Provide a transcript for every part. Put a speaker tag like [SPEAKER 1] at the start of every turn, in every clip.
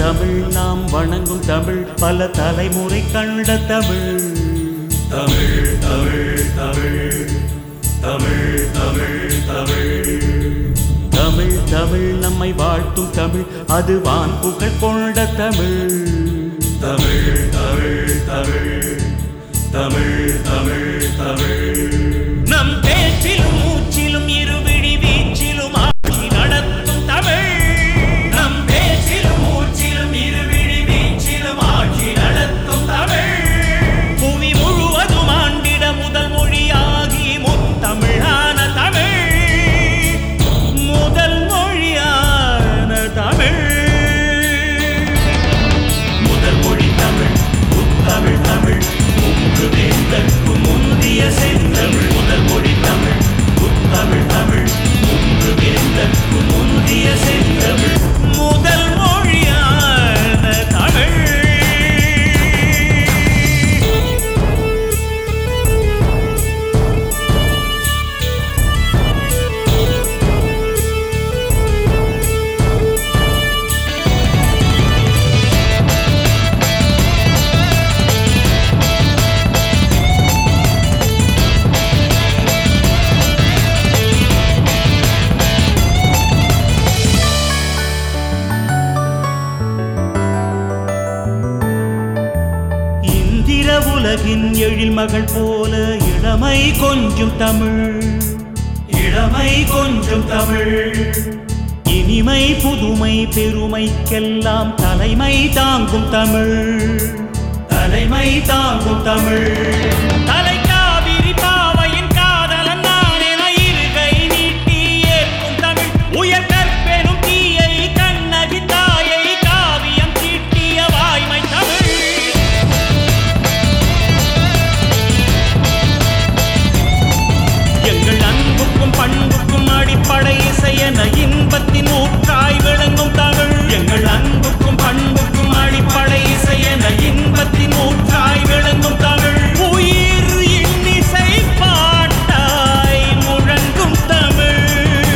[SPEAKER 1] தமிழ் நாம் வணங்கும் தமிழ் பல தலைமுறை கண்ட தமிழ்
[SPEAKER 2] தமிழ் தமிழ் தமிழ் தமிழ் தமிழ் தமிழ்
[SPEAKER 1] தமிழ் தமிழ் நம்மை வாழ்த்தும் தமிழ் அது வான் புகழ் கொண்ட தமிழ்
[SPEAKER 2] தமிழ் தமிழ் தமிழ் தமிழ் தமிழ் தமிழ்
[SPEAKER 1] நம் பேச்சிலும் மூச்சிலும் இருவிழி வீச்சிலும் ஆட்சி நடத்தும் தமிழ் நம் பேச்சிலும் மூச்சிலும் இருவிழி வீச்சிலும் ஆட்சி நடத்தும் தமிழ் புவி முழுவதும் ஆண்டிட முதல் மொழியாகி முத்தமிழான தமிழ் முதல் மொழியான தமிழ்
[SPEAKER 2] முதல் மொழி தமிழ் முத்தமிழ் தமிழ் முங்கு வேந்தற்கு முந்திய செந்தமிழ் முதல் மொழி தமிழ் முத்தமிழ் தமிழ் முங்கு வேந்தற்கு முந்திய செந்தமிழ்
[SPEAKER 1] முதல் மொழியான தமிழ் இந்திர உலகின் எழில் மகள் போல இளமை கொஞ்சம் தமிழ்
[SPEAKER 2] இளமை கொஞ்சம் தமிழ்
[SPEAKER 1] இனிமை புதுமை பெருமைக்கெல்லாம் தலைமை தாங்கும் தமிழ்
[SPEAKER 2] தலைமை தாங்கும் தமிழ்
[SPEAKER 1] தலை காவிரி பாவையின் காதலன் நான் என இருகை நீட்டி ஏற்கும் தமிழ் உயர் கற்பெனும் தீயை கண்ணகி தாயை காவியம் தீட்டிய வாய்மை தமிழ் எங்கள் அன்புக்கும் பண்புக்கும் அடிப்படை இசையென இன்பத்தின் ஊற்றாய் விளங்கும் தமிழ் எங்கள் அன்புக்கும் பண்புக்கும் அடிப்படை இசையென இன்பத்தின் ஊற்றாய் விளங்கும் தமிழ் உயிர் இன்னிசை பாட்டாய் முழங்கும் தமிழ்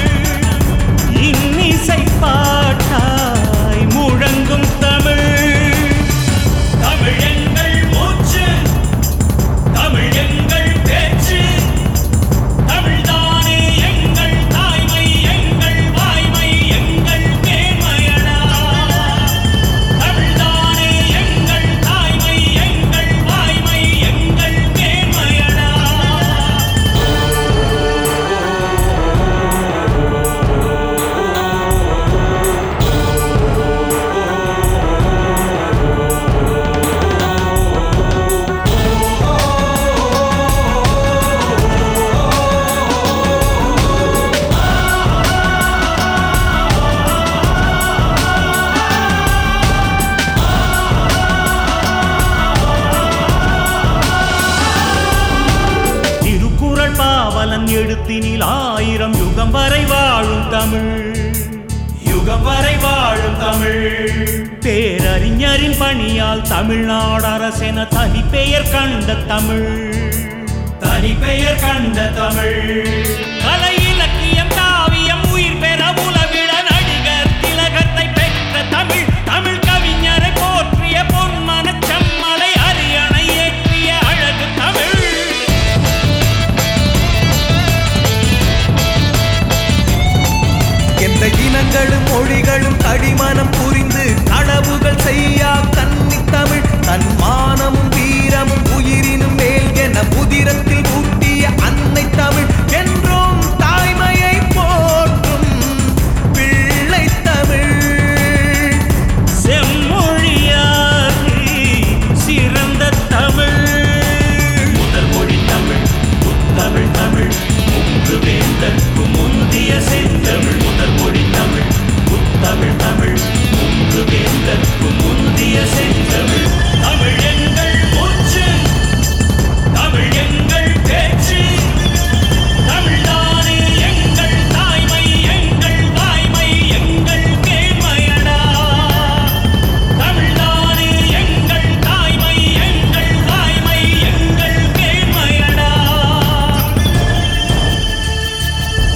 [SPEAKER 1] இன்னிசை பாட்டாய் முழங்கும் தமிழ்
[SPEAKER 2] தமிழ் எங்கள் மூச்சு தமிழ் எங்கள் பேச்சு
[SPEAKER 1] தமிழ்தானே எங்கள் தாய்மை எங்கள் வாய்மை எங்கள் மேன்மையடா தமிழ்தானே எங்கள் தாய்மை எங்கள் வாய்மை எங்கள் மேன்மையடா திருக்குறள் பாவலன் எழுத்தினில் ஆயிரம் யுகம் வரை வாழும் தமிழ்
[SPEAKER 2] யுகம் வரை வாழும் தமிழ்
[SPEAKER 1] பேரறிஞரின் பணியால் தமிழ்நாடு அரசென தனி பெயர் கண்ட தமிழ்
[SPEAKER 2] தனி பெயர் கண்ட தமிழ்
[SPEAKER 1] கலை இலக்கியம் காவியம் உயிர் பெற உலவிட நடிகர் திலகத்தை பெற்ற தமிழ் தமிழ் கவிஞரை போற்றிய பொன்மனச் செம்மலை அரியணை ஏற்றிய அழகு தமிழ்
[SPEAKER 3] எந்த இனங்களும் மொழிகளும் அடிமனம் புரிந்து களவுகள் செய்யா கன்னி தமிழ் தன் மானமும் வீரமும் உயிரினும் மேல் என புதிரத்தில் ஊட்டிய அன்னை தமிழ் என்றும் தாய்மையை போற்றும் பிள்ளை தமிழ்
[SPEAKER 1] செம்மொழியாகி சிறந்த தமிழ்
[SPEAKER 2] முதல் மொழி தமிழ் முத்தமிழ் தமிழ் முங்கு வேந்தற்கு முந்திய செந்தமிழ் முதல் மொழி தமிழ் முத்தமிழ் தமிழ் முங்கு வேந்தற்கு முந்திய செந்தமிழ் தமிழ் எங்கள் மூச்சு தமிழ் எங்கள் பேச்சு
[SPEAKER 1] தமிழ்தானே எங்கள் தாய்மை எங்கள் வாய்மை எங்கள் மேன்மையடா தமிழ்தானே எங்கள் தாய்மை எங்கள் வாய்மை எங்கள் மேன்மையடா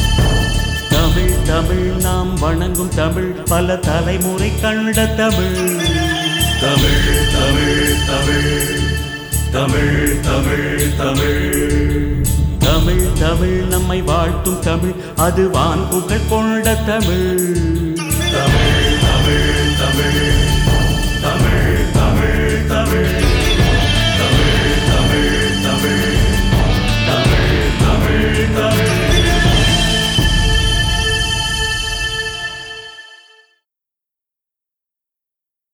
[SPEAKER 1] நாம் வணங்கும் தமிழ் பல தலைமுறை கண்ட தமிழ்
[SPEAKER 2] தமிழ் தமிழ் தமிழ் தமிழ் தமிழ் தமிழ்
[SPEAKER 1] தமிழ் தமிழ் நம்மை வாழ்த்தும் தமிழ் அது வான் புகழ் கொண்ட தமிழ்
[SPEAKER 2] தமிழ் தமிழ் தமிழ்